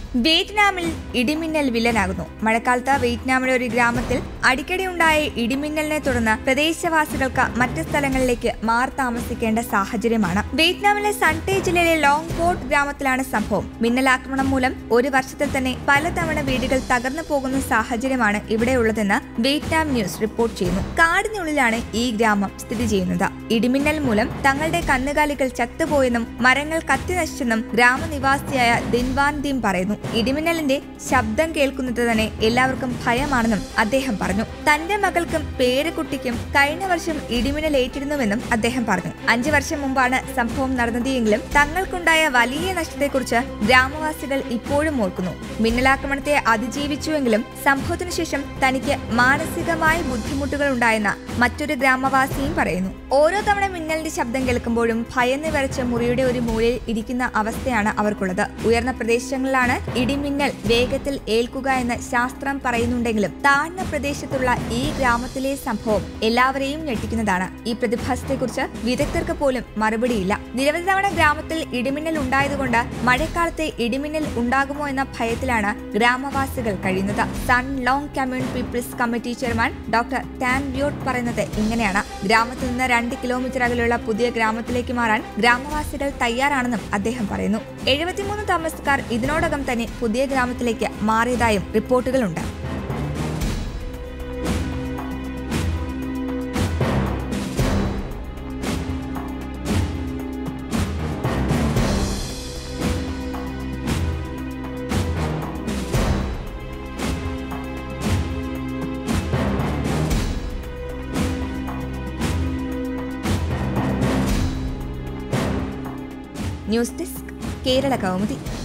വിയറ്റ്നാമിൽ ഇടിമിന്നൽ വില്ലനാകുന്നു മഴക്കാലത്ത് വിയറ്റ്നാമിലെ ഒരു ഗ്രാമത്തിൽ അടിക്കടി ഉണ്ടായ ഇടിമിന്നലിനെ തുടർന്ന് പ്രദേശവാസികൾക്ക് മറ്റ് സ്ഥലങ്ങളിലേക്ക് മാറി താമസിക്കേണ്ട സാഹചര്യമാണ് വിയറ്റ്നാമിലെ സൺടേ ജില്ലയിലെ ലോങ് പോർട്ട് ഗ്രാമത്തിലാണ് സംഭവം മിന്നലാക്രമണം മൂലം ഒരു വർഷത്തിൽ തന്നെ പലതവണ വീടുകൾ തകർന്നു പോകുന്ന സാഹചര്യമാണ് ഇവിടെയുള്ളതെന്ന് വിയറ്റ്നാം ന്യൂസ് റിപ്പോർട്ട് ചെയ്യുന്നു കാടിനുള്ളിലാണ് ഈ ഗ്രാമം സ്ഥിതി ചെയ്യുന്നത് ഇടിമിന്നൽ മൂലം തങ്ങളുടെ കന്നുകാലികൾ ചത്തുപോയെന്നും മരങ്ങൾ കത്തിനശിച്ചെന്നും ഗ്രാമനിവാസിയായ ദിൻവാൻ ദീം പറയുന്നു ഇടിമിന്നലിന്റെ ശബ്ദം കേൾക്കുന്നത് തന്നെ എല്ലാവർക്കും ഭയമാണെന്നും അദ്ദേഹം പറഞ്ഞു തന്റെ മകൾക്കും പേരക്കുട്ടിക്കും കഴിഞ്ഞ വർഷം ഇടിമിന്നൽ ഏറ്റിരുന്നുവെന്നും അദ്ദേഹം പറഞ്ഞു അഞ്ചു വർഷം മുമ്പാണ് സംഭവം നടന്നതെങ്കിലും തങ്ങൾക്കുണ്ടായ വലിയ നഷ്ടത്തെക്കുറിച്ച് ഗ്രാമവാസികൾ ഇപ്പോഴും ഓർക്കുന്നു മിന്നലാക്രമണത്തെ അതിജീവിച്ചുവെങ്കിലും സംഭവത്തിനു ശേഷം തനിക്ക് മാനസികമായ ബുദ്ധിമുട്ടുകൾ ഉണ്ടായെന്ന മറ്റൊരു ഗ്രാമവാസിയും പറയുന്നു ഓരോ തവണ മിന്നലിന്റെ ശബ്ദം കേൾക്കുമ്പോഴും ഭയന്ന് വിറച്ച് മുറിയുടെ ഒരു മൂലയിൽ ഇരിക്കുന്ന അവസ്ഥയാണ് അവർക്കുള്ളത് ഉയർന്ന പ്രദേശങ്ങളിലാണ് ഇടിമിന്നൽ വേഗത്തിൽ ഏൽക്കുക എന്ന് ശാസ്ത്രം പറയുന്നുണ്ടെങ്കിലും താഴ്ന്ന പ്രദേശത്തുള്ള ഈ ഗ്രാമത്തിലെ സംഭവം എല്ലാവരെയും ഞെട്ടിക്കുന്നതാണ് ഈ പ്രതിഭാസത്തെക്കുറിച്ച് വിദഗ്ധർക്ക് പോലും മറുപടിയില്ല നിരവധി തവണ ഗ്രാമത്തിൽ ഇടിമിന്നൽ ഉണ്ടായതുകൊണ്ട് മഴക്കാലത്തെ ഇടിമിന്നൽ ഉണ്ടാകുമോ എന്ന ഭയത്തിലാണ് ഗ്രാമവാസികൾ കഴിയുന്നത് Son Long commune people's committee chairman doctor Tan വ്യോട്ട് പറയുന്നത് ഇങ്ങനെയാണ് ഗ്രാമത്തിൽ നിന്ന് രണ്ട് കിലോമീറ്റർ അകലെയുള്ള പുതിയ ഗ്രാമത്തിലേക്ക് മാറാൻ ഗ്രാമവാസികൾ തയ്യാറാണെന്നും അദ്ദേഹം പറയുന്നു എഴുപത്തിമൂന്ന് താമസക്കാർ ഇതിനോടകം തന്നെ പുതിയ ഗ്രാമത്തിലേക്ക് മാറിയതായും റിപ്പോർട്ടുകളുണ്ട് ന്യൂസ് ഡെസ്ക് കേരള കൗമുദി